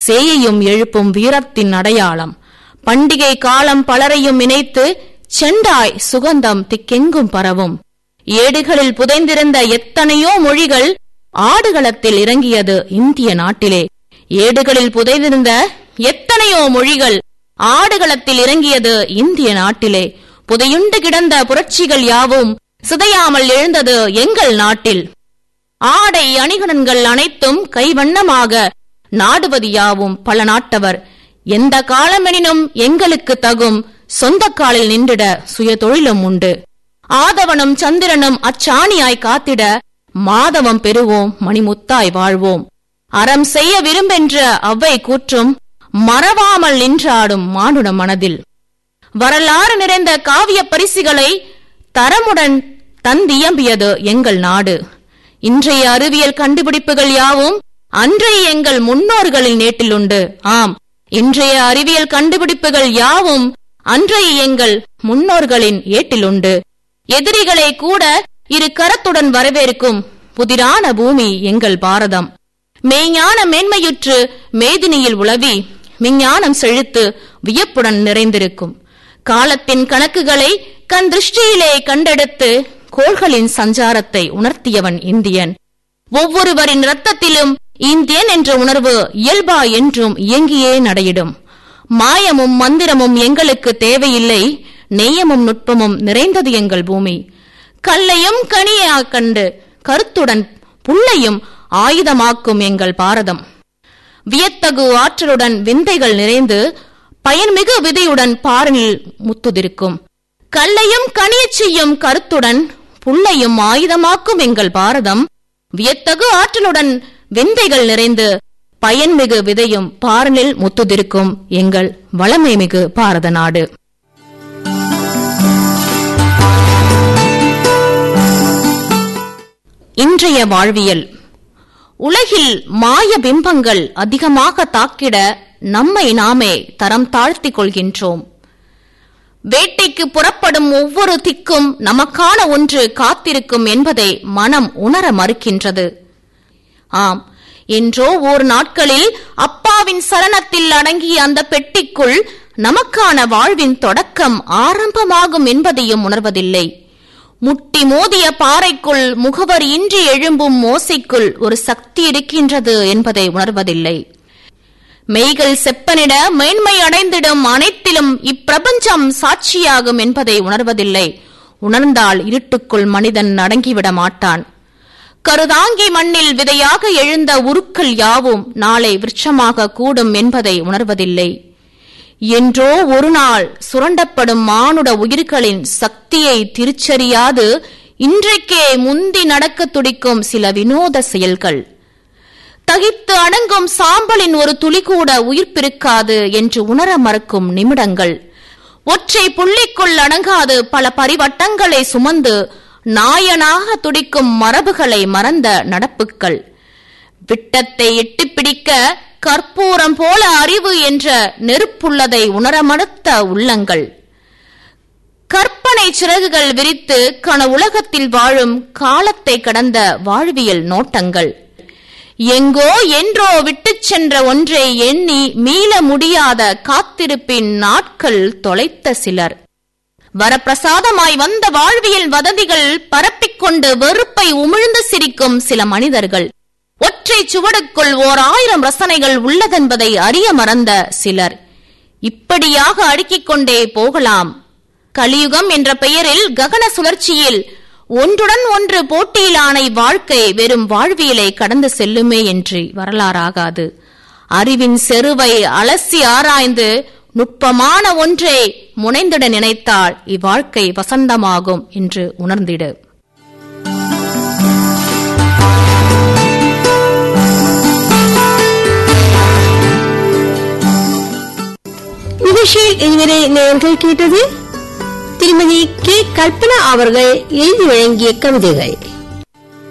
சேயையும் எழுப்பும் வீரத்தின் அடையாளம் பண்டிகை காலம் பலரையும் இணைத்து செண்டாய் சுகந்தம் திக்கெங்கும் பரவும் ஏடுகளில் புதைந்திருந்த எத்தனையோ மொழிகள் ஆடுகளத்தில் இறங்கியது இந்திய நாட்டிலே ஏடுகளில் புதைந்திருந்த எத்தனையோ மொழிகள் ஆடுகளத்தில் இறங்கியது இந்திய நாட்டிலே புதையுண்டு கிடந்த புரட்சிகள் யாவும் சிதையாமல் எழுந்தது எங்கள் நாட்டில் ஆடை அணிகலன்கள் அனைத்தும் கைவண்ணமாக நாடுவது யாவும் பல நாட்டவர் எந்த காலமெனினும் எங்களுக்கு தகும் சொந்த காலில் நின்றிட சுய தொழிலும் உண்டு ஆதவனும் சந்திரனும் அச்சாணியாய் காத்திட மாதவம் பெறுவோம் மணிமுத்தாய் வாழ்வோம் அறம் செய்ய விரும்பென்ற அவ்வை கூற்றும் மறவாமல் நின்றாடும் மானுட மனதில் வரலாறு நிறைந்த காவிய பரிசுகளை தரமுடன் தந்தியம்பியது எங்கள் நாடு இன்றைய அறிவியல் கண்டுபிடிப்புகள் யாவும் அன்றைய எங்கள் முன்னோர்களின் நேட்டிலுண்டு ஆம் இன்றைய அறிவியல் கண்டுபிடிப்புகள் யாவும் அன்றைய எங்கள் முன்னோர்களின் ஏட்டிலுண்டு எதிரிகளை கூட இரு கரத்துடன் வரவேற்கும் புதிரான பூமி எங்கள் பாரதம் மெய்ஞான மேன்மையுற்று மேதினியில் உளவி விஞ்ஞானம் செழித்து வியப்புடன் நிறைந்திருக்கும் காலத்தின் கணக்குகளை கண் திருஷ்டியிலே கண்டெடுத்து கோள்களின் சஞ்சாரத்தை உணர்த்தியவன் இந்தியன் ஒவ்வொருவரின் இரத்தத்திலும் இந்தியன் என்ற உணர்வு இயல்பா என்றும் இயங்கியே நடையிடும் மாயமும் மந்திரமும் எங்களுக்கு தேவையில்லை நெய்யமும் நுட்பமும் நிறைந்தது எங்கள் பூமி கல்லையும் கனியா கண்டு கருத்துடன் புல்லையும் ஆயுதமாக்கும் எங்கள் பாரதம் வியத்தகு ஆற்றலுடன் விந்தைகள் நிறைந்து பயன்மிகு விதையுடன் பாரனில் முத்துதிருக்கும் கல்லையும் கனியச் செய்யும் கருத்துடன் புல்லையும் ஆயுதமாக்கும் எங்கள் பாரதம் வியத்தகு ஆற்றலுடன் விந்தைகள் நிறைந்து பயன்மிகு விதையும் பாரனில் முத்துதிருக்கும் எங்கள் வளமை மிகு பாரத நாடு இன்றைய வாழ்வியல் உலகில் மாய பிம்பங்கள் அதிகமாக தாக்கிட நம்மை நாமே தரம் தாழ்த்திக் கொள்கின்றோம் வேட்டைக்கு புறப்படும் ஒவ்வொரு திக்கும் நமக்கான ஒன்று காத்திருக்கும் என்பதை மனம் உணர மறுக்கின்றது ஆம் என்றோ ஓர் நாட்களில் அப்பாவின் சரணத்தில் அடங்கிய அந்த பெட்டிக்குள் நமக்கான வாழ்வின் தொடக்கம் ஆரம்பமாகும் என்பதையும் உணர்வதில்லை முட்டி மோதிய பாறைக்குள் முகவர் இன்றி எழும்பும் மோசைக்குள் ஒரு சக்தி இருக்கின்றது என்பதை உணர்வதில்லை மெய்கள் செப்பனிட மேன்மை அடைந்திடும் அனைத்திலும் இப்பிரபஞ்சம் சாட்சியாகும் என்பதை உணர்வதில்லை உணர்ந்தால் இருட்டுக்குள் மனிதன் அடங்கிவிட மாட்டான் கருதாங்கி மண்ணில் விதையாக எழுந்த உருக்கள் யாவும் நாளை விருட்சமாக கூடும் என்பதை உணர்வதில்லை என்றோ ஒரு நாள் சுரண்டப்படும் மானுட உயிர்களின் சக்தியை திருச்சறியாது இன்றைக்கே முந்தி நடக்க துடிக்கும் சில வினோத செயல்கள் தகித்து அடங்கும் சாம்பலின் ஒரு துளி கூட உயிர்ப்பிருக்காது என்று உணர மறுக்கும் நிமிடங்கள் ஒற்றை புள்ளிக்குள் அடங்காது பல பரிவட்டங்களை சுமந்து நாயனாக துடிக்கும் மரபுகளை மறந்த நடப்புக்கள் விட்டத்தை எட்டிப்பிடிக்க கற்பூரம் போல அறிவு என்ற நெருப்புள்ளதை உணர மறுத்த உள்ளங்கள் கற்பனை சிறகுகள் விரித்து கன உலகத்தில் வாழும் காலத்தை கடந்த வாழ்வியல் நோட்டங்கள் எங்கோ என்றோ விட்டுச் சென்ற ஒன்றை எண்ணி மீள முடியாத காத்திருப்பின் நாட்கள் தொலைத்த சிலர் வரப்பிரசாதமாய் வந்த வாழ்வியல் வதந்திகள் பரப்பிக்கொண்டு வெறுப்பை உமிழ்ந்து சிரிக்கும் சில மனிதர்கள் ஒற்றை சுவடுக்குள் ஓர் ஆயிரம் ரசனைகள் உள்ளதென்பதை அறிய மறந்த சிலர் இப்படியாக அடுக்கிக் கொண்டே போகலாம் கலியுகம் என்ற பெயரில் ககன சுழற்சியில் ஒன்றுடன் ஒன்று போட்டியிலான வாழ்க்கை வெறும் வாழ்வியலை கடந்து செல்லுமே என்று வரலாறாகாது அறிவின் செருவை அலசி ஆராய்ந்து நுட்பமான ஒன்றை முனைந்திட நினைத்தால் இவ்வாழ்க்கை வசந்தமாகும் என்று உணர்ந்திடு நிகழ்ச்சியில் இதுவரை நேர்கள் கேட்டது திருமதி கே கல்பனா அவர்கள் எழுதி வழங்கிய கவிதைகள்